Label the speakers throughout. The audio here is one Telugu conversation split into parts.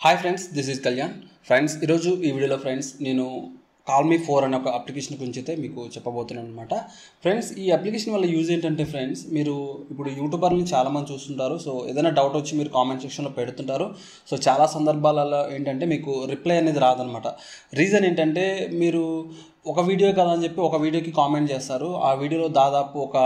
Speaker 1: hi friends this is Kalyan friends ఈరోజు ఈ వీడియోలో ఫ్రెండ్స్ నేను కాల్ మీ ఫోర్ అనే ఒక అప్లికేషన్ గురించి అయితే మీకు చెప్పబోతున్నాను అనమాట ఫ్రెండ్స్ ఈ అప్లికేషన్ వల్ల యూజ్ ఏంటంటే ఫ్రెండ్స్ మీరు ఇప్పుడు యూట్యూబర్ని చాలామంది చూస్తుంటారు సో ఏదైనా డౌట్ వచ్చి మీరు కామెంట్ సెక్షన్లో పెడుతుంటారు సో చాలా సందర్భాలలో ఏంటంటే మీకు రిప్లై అనేది రాదనమాట రీజన్ ఏంటంటే మీరు ఒక వీడియో కదా అని చెప్పి ఒక వీడియోకి కామెంట్ చేస్తారు ఆ వీడియోలో దాదాపు ఒక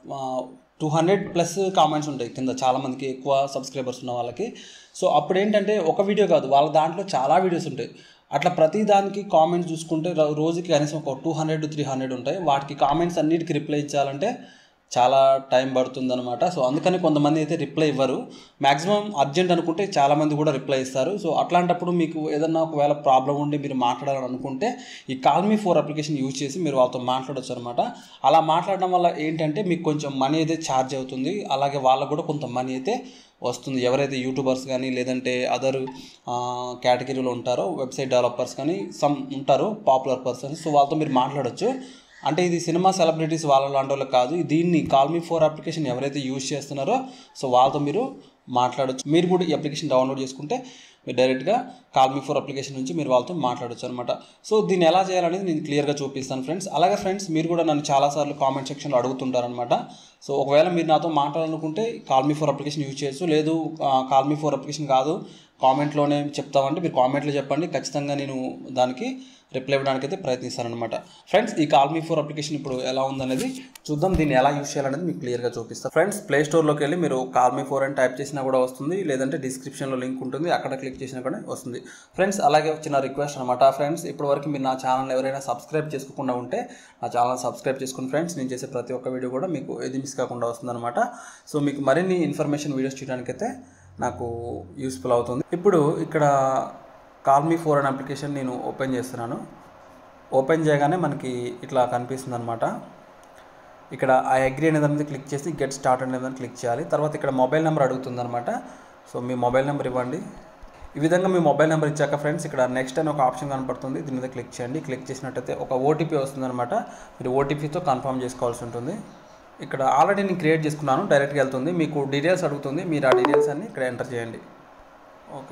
Speaker 1: టూ హండ్రెడ్ ప్లస్ కామెంట్స్ ఉంటాయి కింద చాలామందికి ఎక్కువ సబ్స్క్రైబర్స్ ఉన్న వాళ్ళకి సో అప్పుడు ఏంటంటే ఒక వీడియో కాదు వాళ్ళ దాంట్లో చాలా వీడియోస్ ఉంటాయి అట్లా ప్రతి దానికి కామెంట్స్ చూసుకుంటే రో- రోజుకి కనీసం ఒక టూ హండ్రెడ్ త్రీ హండ్రెడ్ ఉంటాయి వాటికి కామెంట్స్ అన్నిటికీ రిప్లై ఇచ్చాలంటే చాలా టైం పడుతుంది అనమాట సో అందుకని కొంతమంది అయితే రిప్లై ఇవ్వరు మ్యాక్సిమం అర్జెంట్ అనుకుంటే చాలామంది కూడా రిప్లై ఇస్తారు సో అట్లాంటప్పుడు మీకు ఏదన్నా ఒకవేళ ప్రాబ్లం ఉండి మీరు మాట్లాడాలని అనుకుంటే ఈ call me for application use చేసి మీరు వాళ్ళతో మాట్లాడొచ్చు అనమాట అలా మాట్లాడడం వల్ల ఏంటంటే మీకు కొంచెం మనీ అయితే ఛార్జ్ అవుతుంది అలాగే వాళ్ళకు కూడా కొంత మనీ అయితే వస్తుంది ఎవరైతే యూట్యూబర్స్ కానీ లేదంటే అదర్ కేటగిరీలో ఉంటారో వెబ్సైట్ డెవలపర్స్ కానీ సమ్ ఉంటారో పాపులర్ పర్సన్స్ సో వాళ్ళతో మీరు మాట్లాడొచ్చు అంటే ఇది సినిమా సెలబ్రిటీస్ వాళ్ళ లాంటి వాళ్ళకి కాదు దీన్ని కాల్ మీ ఫోర్ అప్లికేషన్ ఎవరైతే యూజ్ చేస్తున్నారో సో వాళ్ళతో మీరు మాట్లాడొచ్చు మీరు కూడా ఈ అప్లికేషన్ డౌన్లోడ్ చేసుకుంటే మీరు డైరెక్ట్గా కాల్ మీ ఫోర్ అప్లికేషన్ నుంచి మీరు వాళ్ళతో మాట్లాడొచ్చు అనమాట సో దీన్ని ఎలా చేయాలనేది నేను క్లియర్గా చూపిస్తాను ఫ్రెండ్స్ అలాగే ఫ్రెండ్స్ మీరు కూడా నన్ను చాలాసార్లు కామెంట్ సెక్షన్లో అడుగుతుంటారనమాట సో ఒకవేళ మీరు నాతో మాట్లాడాలనుకుంటే call me for application use చేయొచ్చు లేదు కాల్ మీ ఫోర్ అప్లికేషన్ కాదు కామెంట్లోనే చెప్తామంటే మీరు కామెంట్లో చెప్పండి ఖచ్చితంగా నేను దానికి రిప్లై ఇవ్వడానికి అయితే ప్రయత్నిస్తానమాట ఫ్రెండ్స్ ఈ కాల్ మీ ఫోర్ అప్లికేషన్ ఇప్పుడు ఎలా ఉందనేది చూద్దాం దీన్ని ఎలా యూస్ చేయాలనేది మీకు క్లియర్గా చూపిస్తాను ఫ్రెండ్స్ ప్లే స్టోర్లోకి వెళ్ళి మీరు కాల్ మీ ఫోర్ అని టైప్ చేసినా కూడా వస్తుంది లేదంటే డిస్క్రిప్షన్లో లింక్ ఉంటుంది అక్కడ క్లిక్ చేసినా కూడా వస్తుంది ఫ్రెండ్స్ అలాగే చిన్న రిక్వెస్ట్ అనమాట ఫ్రెండ్స్ ఇప్పటివరకు మీరు నా ఛానల్ ఎవరైనా సబ్స్క్రైబ్ చేసుకోకుండా ఉంటే నా ఛానల్ సబ్స్క్రైబ్ చేసుకుని ఫ్రెండ్స్ నేను చేసే ప్రతి ఒక్క వీడియో కూడా మీకు ఏది మిస్ కాకుండా వస్తుందన్నమాట సో మీకు మరిన్ని ఇన్ఫర్మేషన్ వీడియోస్ చేయడానికైతే నాకు యూస్ఫుల్ అవుతుంది ఇప్పుడు ఇక్కడ కాల్ మీ ఫోర్ అనే అప్లికేషన్ నేను ఓపెన్ చేస్తున్నాను ఓపెన్ చేయగానే మనకి ఇట్లా కనిపిస్తుంది అనమాట ఇక్కడ ఆ అగ్రి అనే దాని మీద క్లిక్ చేసి గెట్ స్టార్ట్ అనే దాన్ని క్లిక్ చేయాలి తర్వాత ఇక్కడ మొబైల్ నెంబర్ అడుగుతుంది అనమాట సో మీ మొబైల్ నెంబర్ ఇవ్వండి ఈ విధంగా మీ మొబైల్ నెంబర్ ఇచ్చాక ఫ్రెండ్స్ ఇక్కడ నెక్స్ట్ అని ఒక ఆప్షన్ కనపడుతుంది దీని మీద క్లిక్ చేయండి క్లిక్ చేసినట్టయితే ఒక ఓటీపీ వస్తుందన్నమాట మీరు ఓటీపీతో కన్ఫర్మ్ చేసుకోవాల్సి ఉంటుంది ఇక్కడ ఆల్రెడీ నేను క్రియేట్ చేసుకున్నాను డైరెక్ట్గా వెళ్తుంది మీకు డీటెయిల్స్ అడుగుతుంది మీరు ఆ డీటెయిల్స్ అన్ని ఇక్కడ ఎంటర్ చేయండి ఓకే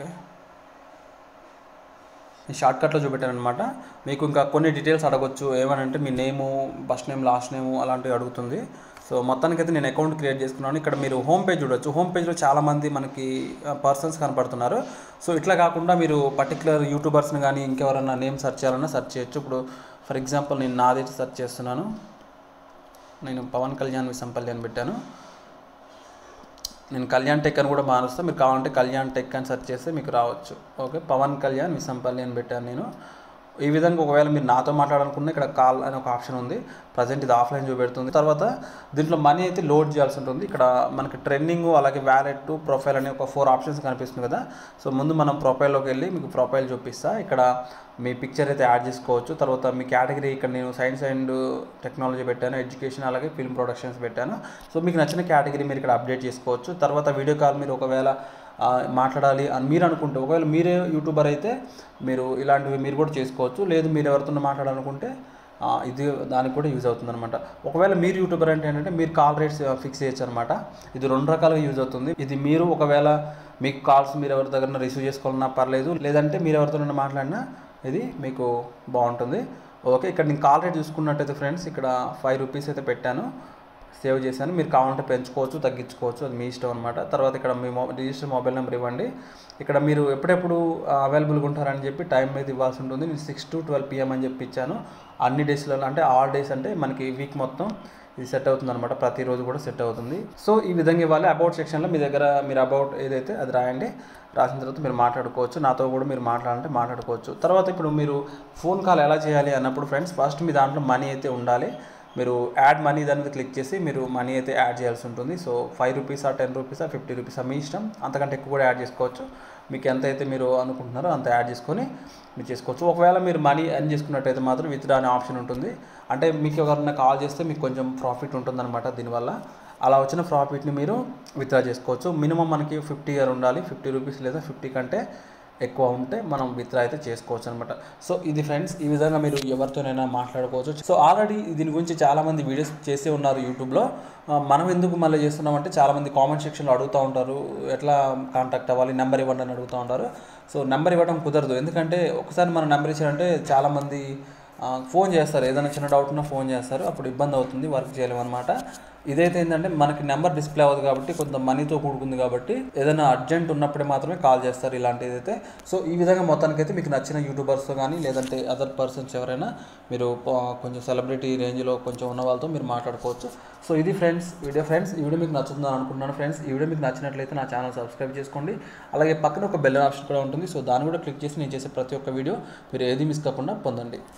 Speaker 1: నేను షార్ట్కట్లో చూపెట్టాను అనమాట మీకు ఇంకా కొన్ని డీటెయిల్స్ అడగొచ్చు ఏమనంటే మీ name first name last name అలాంటివి అడుగుతుంది సో మొత్తానికి అయితే నేను అకౌంట్ క్రియేట్ చేసుకున్నాను ఇక్కడ మీరు హోమ్ పేజ్ చూడొచ్చు హోమ్ పేజ్లో చాలామంది మనకి పర్సన్స్ కనపడుతున్నారు సో ఇట్లా కాకుండా మీరు పర్టికులర్ యూట్యూబర్స్ని కానీ ఇంకెవరన్నా నేమ్ సెర్చ్ చేయాలన్నా సెర్చ్ చేయొచ్చు ఇప్పుడు ఫర్ ఎగ్జాంపుల్ నేను నాది సెర్చ్ చేస్తున్నాను నేను పవన్ కళ్యాణ్ విసంపల్లి అని పెట్టాను నేను కళ్యాణ్ టెక్ అని కూడా మారుస్తాను మీరు కావాలంటే కళ్యాణ్ టెక్ అని సెర్చ్ చేస్తే మీకు రావచ్చు ఓకే పవన్ కళ్యాణ్ విసంపల్లి అని పెట్టాను నేను ఈ విధంగా ఒకవేళ మీరు నాతో మాట్లాడాలనుకున్న ఇక్కడ కాల్ అనే ఒక ఆప్షన్ ఉంది ప్రజెంట్ ఇది ఆఫ్లైన్ చూపెడుతుంది తర్వాత దీంట్లో మనీ అయితే లోడ్ చేయాల్సి ఉంటుంది ఇక్కడ మనకి ట్రెండింగ్ అలాగే వ్యాలెట్ ప్రొఫైల్ అనే ఒక ఫోర్ ఆప్షన్స్ కనిపిస్తుంది కదా సో ముందు మనం ప్రొఫైల్లోకి వెళ్ళి మీకు ప్రొఫైల్ చూపిస్తా ఇక్కడ మీ పిక్చర్ అయితే యాడ్ చేసుకోవచ్చు తర్వాత మీ కేటగిరీ ఇక్కడ నేను సైన్స్ అండ్ టెక్నాలజీ పెట్టాను ఎడ్యుకేషన్ అలాగే ఫిల్మ్ ప్రొడక్షన్స్ పెట్టాను సో మీకు నచ్చిన కేటగిరీ మీరు ఇక్కడ అప్డేట్ చేసుకోవచ్చు తర్వాత వీడియో కాల్ మీరు ఒకవేళ ఆ, మాట్లాడాలి అని మీరు అనుకుంటే ఒకవేళ మీరే యూట్యూబర్ అయితే మీరు ఇలాంటివి మీరు కూడా చేసుకోవచ్చు లేదు మీరు ఎవరితో మాట్లాడాలనుకుంటే ఆ, ఇది దానికి కూడా యూజ్ అవుతుంది అనమాట ఒకవేళ మీరు యూట్యూబర్ అంటే ఏంటంటే మీరు కాల్ రేట్స్ ఫిక్స్ చేయొచ్చు అనమాట ఇది రెండు రకాలుగా యూజ్ అవుతుంది ఇది మీరు ఒకవేళ మీకు కాల్స్ మీరు ఎవరి దగ్గర రిసీవ్ చేసుకోవాలన్నా పర్లేదు లేదంటే మీరు ఎవరితో మాట్లాడినా ఇది మీకు బాగుంటుంది ఓకే ఇక్కడ నేను కాల్ రేట్ చూసుకున్నట్టయితే ఫ్రెండ్స్ ఇక్కడ ఫైవ్ రూపీస్ అయితే పెట్టాను సేవ్ చేశాను మీరు కావాలంటే పెంచుకోవచ్చు తగ్గించుకోవచ్చు అది మీ ఇష్టం అనమాట తర్వాత ఇక్కడ మీ మొ రిజిస్టర్ మొబైల్ నెంబర్ ఇవ్వండి ఇక్కడ మీరు ఎప్పుడెప్పుడు అవైలబుల్గా ఉంటారని చెప్పి టైం అయితే ఇవ్వాల్సి ఉంటుంది నేను సిక్స్ టు ట్వెల్వ్ పిఎం అని చెప్పి ఇచ్చాను అన్ని డేస్లలో అంటే ఆల్ డేస్ అంటే మనకి వీక్ మొత్తం ఇది సెట్ అవుతుంది అనమాట ప్రతిరోజు కూడా సెట్ అవుతుంది సో ఈ విధంగా ఇవ్వాలి అబౌట్ సెక్షన్లో మీ దగ్గర మీరు అబౌట్ ఏదైతే అది రాయండి రాసిన తర్వాత మీరు మాట్లాడుకోవచ్చు నాతో కూడా మీరు మాట్లాడాలంటే మాట్లాడుకోవచ్చు తర్వాత ఇప్పుడు మీరు ఫోన్ కాల్ ఎలా చేయాలి అన్నప్పుడు ఫ్రెండ్స్ ఫస్ట్ మీ దాంట్లో మనీ అయితే ఉండాలి మీరు యాడ్ మనీ దాని మీద క్లిక్ చేసి మీరు మనీ అయితే యాడ్ చేయాల్సి ఉంటుంది సో ఫైవ్ రూపీసా టెన్ రూపీసా ఫిఫ్టీ రూపీసా మీ ఇష్టం అంతకంటే ఎక్కువ కూడా యాడ్ చేసుకోవచ్చు మీకు ఎంత అయితే మీరు అనుకుంటున్నారో అంత యాడ్ చేసుకొని మీరు చేసుకోవచ్చు ఒకవేళ మీరు మనీ ఎర్న్ చేసుకున్నట్టయితే మాత్రం విత్ అనే ఆప్షన్ ఉంటుంది అంటే మీకు ఎవరైనా కాల్ చేస్తే మీకు కొంచెం ప్రాఫిట్ ఉంటుందన్నమాట దీనివల్ల అలా వచ్చిన ప్రాఫిట్ని మీరు విత్డ్రా చేసుకోవచ్చు మినిమం మనకి ఫిఫ్టీ ఇయర్ ఉండాలి ఫిఫ్టీ రూపీస్ లేదా ఫిఫ్టీ కంటే ఎక్కువ ఉంటే మనం విత్డ్రా అయితే చేసుకోవచ్చు అనమాట సో ఇది ఫ్రెండ్స్ ఈ విధంగా మీరు ఎవరితోనైనా మాట్లాడుకోవచ్చు సో ఆల్రెడీ దీని గురించి చాలామంది వీడియోస్ చేసే ఉన్నారు యూట్యూబ్లో ఆ, మనం ఎందుకు మళ్ళీ చేస్తున్నామంటే చాలామంది కామెంట్ సెక్షన్లో అడుగుతూ ఉంటారు ఎట్లా కాంటాక్ట్ అవ్వాలి నెంబర్ ఇవ్వండి అని అడుగుతూ ఉంటారు సో నెంబర్ ఇవ్వడం కుదరదు ఎందుకంటే ఒకసారి మనం నెంబర్ ఇచ్చారంటే చాలామంది ఆ, ఫోన్ చేస్తారు ఏదైనా చిన్న డౌట్ ఉన్నా ఫోన్ చేస్తారు అప్పుడు ఇబ్బంది అవుతుంది వర్క్ చేయలేము అనమాట ఇదైతే ఏంటంటే మనకి నెంబర్ డిస్ప్లే అవ్వదు కాబట్టి కొంత మనీతో కూడుకుంది కాబట్టి ఏదైనా అర్జెంట్ ఉన్నప్పుడే మాత్రమే కాల్ చేస్తారు ఇలాంటిది అయితే సో ఈ విధంగా మొత్తానికైతే మీకు నచ్చిన యూట్యూబర్స్తో కానీ లేదంటే అదర్ పర్సన్స్ ఎవరైనా మీరు ఆ, కొంచెం సెలబ్రిటీ రేంజ్లో కొంచెం ఉన్న వాళ్ళతో మీరు మాట్లాడుకోవచ్చు సో ఇది ఫ్రెండ్స్ వీడియో ఫ్రెండ్స్ ఈ వీడియో మీకు నచ్చుతుందని అనుకుంటున్నాను ఫ్రెండ్స్ ఈ వీడియో మీకు నచ్చినట్లయితే నా ఛానల్ సబ్స్క్రైబ్ చేసుకోండి అలాగే పక్కన ఒక బెల్ ఆప్షన్ కూడా ఉంటుంది సో దాన్ని కూడా క్లిక్ చేసి నేను చేసే ప్రతి ఒక్క వీడియో మీరు ఏది మిస్ కాకుండా పొందండి